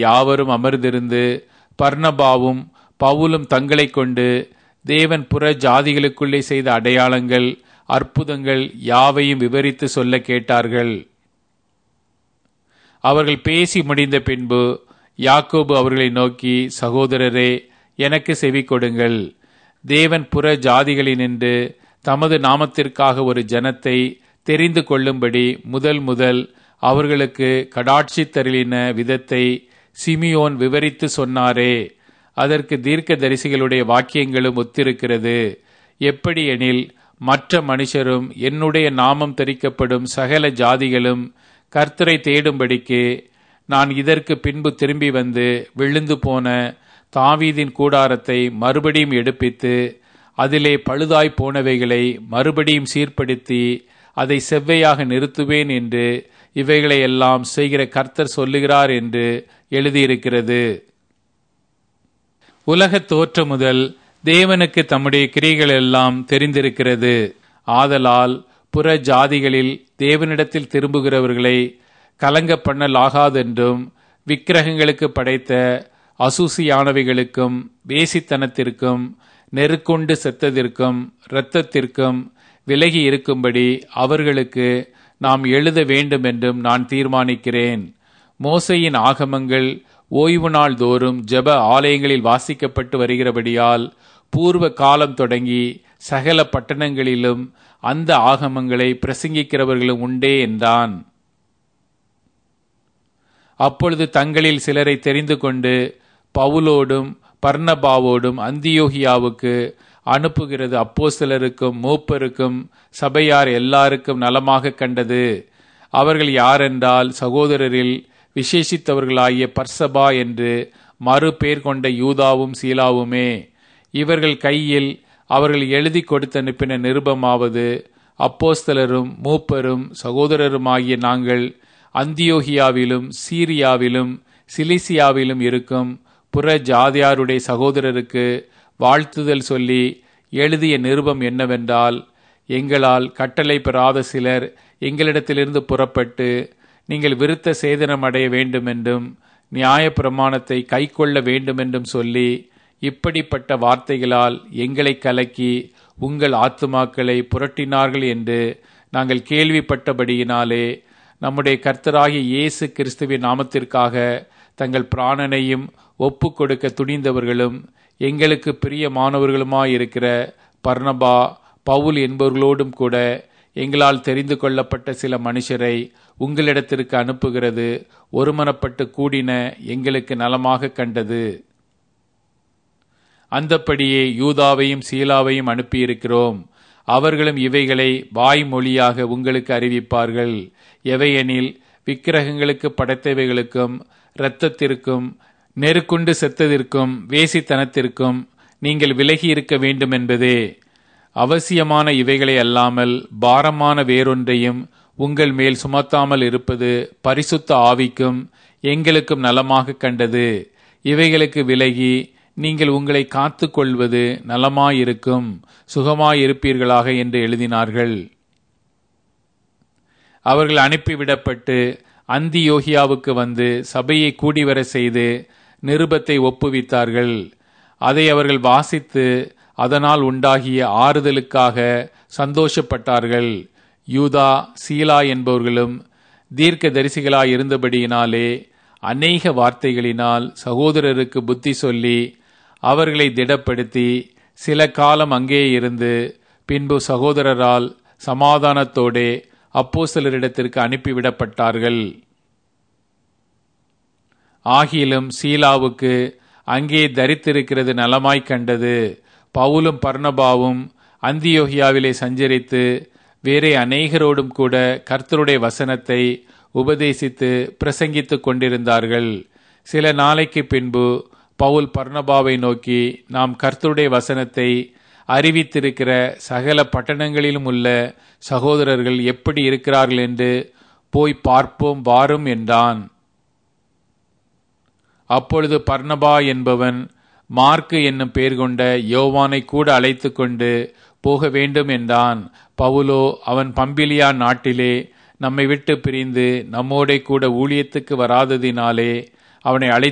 யாவரும் அமர்ந்திருந்து பர்ணபாவும் பவுலும் தங்களைக் கொண்டு தேவன் புற ஜாதிகளுக்குள்ளே செய்த அடையாளங்கள் அற்புதங்கள் யாவையும் விவரித்து சொல்ல கேட்டார்கள் அவர்கள் பேசி முடிந்த பின்பு யாக்கோபு அவர்களை நோக்கி சகோதரரே எனக்கு செவி கொடுங்கள் தேவன் புற ஜாதிகளினின்று தமது நாமத்திற்காக ஒரு ஜனத்தை தெரிந்து கொள்ளும்படி முதல் முதல் அவர்களுக்கு கடாட்சி தருளின விதத்தை சிமியோன் விவரித்து சொன்னாரே அதற்கு தீர்க்க தரிசிகளுடைய வாக்கியங்களும் ஒத்திருக்கிறது எப்படி எனில் மற்ற மனுஷரும் என்னுடைய நாமம் தரிக்கப்படும் சகல ஜாதிகளும் கர்த்தரை தேடும்படிக்கு நான் இதற்கு பின்பு திரும்பி வந்து விழுந்து போன தாவீதின் கூடாரத்தை மறுபடியும் எடுப்பித்து அதிலே பழுதாய் போனவைகளை மறுபடியும் சீர்படுத்தி அதை செவ்வையாக நிறுத்துவேன் என்று இவைகளை எல்லாம் செய்கிற கர்த்தர் சொல்லுகிறார் என்று எழுதியிருக்கிறது உலக தோற்றம் முதல் தேவனுக்கு தம்முடைய கிரிகள் எல்லாம் தெரிந்திருக்கிறது ஆதலால் புற ஜாதிகளில் தேவனிடத்தில் திரும்புகிறவர்களை கலங்க பண்ணலாகாதென்றும் விக்கிரகங்களுக்கு படைத்த அசூசியானவைகளுக்கும் வேசித்தனத்திற்கும் நெருக்கொண்டு செத்ததிற்கும் இரத்தத்திற்கும் விலகி இருக்கும்படி அவர்களுக்கு நாம் எழுத வேண்டும் என்றும் நான் தீர்மானிக்கிறேன் மோசையின் ஆகமங்கள் ஓய்வு நாள் தோறும் ஜெப ஆலயங்களில் வாசிக்கப்பட்டு வருகிறபடியால் பூர்வ காலம் தொடங்கி சகல பட்டணங்களிலும் அந்த ஆகமங்களை பிரசங்கிக்கிறவர்களும் உண்டே என்றான் அப்பொழுது தங்களில் சிலரை தெரிந்து கொண்டு பவுலோடும் பர்ணபாவோடும் அந்தியோகியாவுக்கு அனுப்புகிறது அப்போ சிலருக்கும் மூப்பருக்கும் சபையார் எல்லாருக்கும் நலமாக கண்டது அவர்கள் யாரென்றால் சகோதரரில் விசேஷித்தவர்களாகிய பர்சபா என்று மறு பேர் கொண்ட யூதாவும் சீலாவுமே இவர்கள் கையில் அவர்கள் எழுதி கொடுத்து அனுப்பின நிருபமாவது அப்போஸ்தலரும் மூப்பரும் சகோதரருமாகிய நாங்கள் அந்தியோகியாவிலும் சீரியாவிலும் சிலிசியாவிலும் இருக்கும் புற ஜாதியாருடைய சகோதரருக்கு வாழ்த்துதல் சொல்லி எழுதிய நிருபம் என்னவென்றால் எங்களால் கட்டளை பெறாத சிலர் எங்களிடத்திலிருந்து புறப்பட்டு நீங்கள் விருத்த சேதனம் அடைய வேண்டுமென்றும் நியாய பிரமாணத்தை கைக்கொள்ள வேண்டுமென்றும் சொல்லி இப்படிப்பட்ட வார்த்தைகளால் எங்களை கலக்கி உங்கள் ஆத்துமாக்களை புரட்டினார்கள் என்று நாங்கள் கேள்விப்பட்டபடியினாலே நம்முடைய கர்த்தராகிய இயேசு கிறிஸ்துவின் நாமத்திற்காக தங்கள் பிராணனையும் ஒப்பு கொடுக்க துணிந்தவர்களும் எங்களுக்கு பிரியமானவர்களுமாயிருக்கிற பர்ணபா பவுல் என்பவர்களோடும் கூட எங்களால் தெரிந்து கொள்ளப்பட்ட சில மனுஷரை உங்களிடத்திற்கு அனுப்புகிறது ஒருமனப்பட்டு கூடின எங்களுக்கு நலமாக கண்டது அந்தப்படியே யூதாவையும் சீலாவையும் அனுப்பியிருக்கிறோம் அவர்களும் இவைகளை வாய்மொழியாக உங்களுக்கு அறிவிப்பார்கள் எவையெனில் விக்கிரகங்களுக்கு படைத்தவைகளுக்கும் இரத்தத்திற்கும் நெருக்குண்டு செத்ததிற்கும் வேசித்தனத்திற்கும் நீங்கள் விலகி இருக்க வேண்டும் என்பதே அவசியமான இவைகளை அல்லாமல் பாரமான வேறொன்றையும் உங்கள் மேல் சுமத்தாமல் இருப்பது பரிசுத்த ஆவிக்கும் எங்களுக்கும் நலமாக கண்டது இவைகளுக்கு விலகி நீங்கள் உங்களை காத்து கொள்வது நலமாயிருக்கும் சுகமாயிருப்பீர்களாக என்று எழுதினார்கள் அவர்கள் அனுப்பிவிடப்பட்டு அந்தியோகியாவுக்கு வந்து சபையை கூடிவர செய்து நிருபத்தை ஒப்புவித்தார்கள் அதை அவர்கள் வாசித்து அதனால் உண்டாகிய ஆறுதலுக்காக சந்தோஷப்பட்டார்கள் யூதா சீலா என்பவர்களும் தீர்க்க தரிசிகளாய் இருந்தபடியினாலே அநேக வார்த்தைகளினால் சகோதரருக்கு புத்தி சொல்லி அவர்களை திடப்படுத்தி சில காலம் அங்கே இருந்து பின்பு சகோதரரால் சமாதானத்தோடே அப்போ சிலரிடத்திற்கு அனுப்பிவிடப்பட்டார்கள் ஆகிலும் சீலாவுக்கு அங்கே தரித்திருக்கிறது நலமாய் கண்டது பவுலும் பர்ணபாவும் அந்தியோகியாவிலே சஞ்சரித்து வேறே அநேகரோடும் கூட கர்த்தருடைய வசனத்தை உபதேசித்து பிரசங்கித்துக் கொண்டிருந்தார்கள் சில நாளைக்கு பின்பு பவுல் பர்ணபாவை நோக்கி நாம் கர்த்தருடைய வசனத்தை அறிவித்திருக்கிற சகல பட்டணங்களிலும் உள்ள சகோதரர்கள் எப்படி இருக்கிறார்கள் என்று போய் பார்ப்போம் வாரும் என்றான் அப்பொழுது பர்ணபா என்பவன் மார்க்கு என்னும் பெயர் கொண்ட யோவானை கூட அழைத்து கொண்டு போக வேண்டும் என்றான் பவுலோ அவன் பம்பிலியா நாட்டிலே நம்மை விட்டு பிரிந்து நம்மோடே கூட ஊழியத்துக்கு வராததினாலே அவனை அழைத்து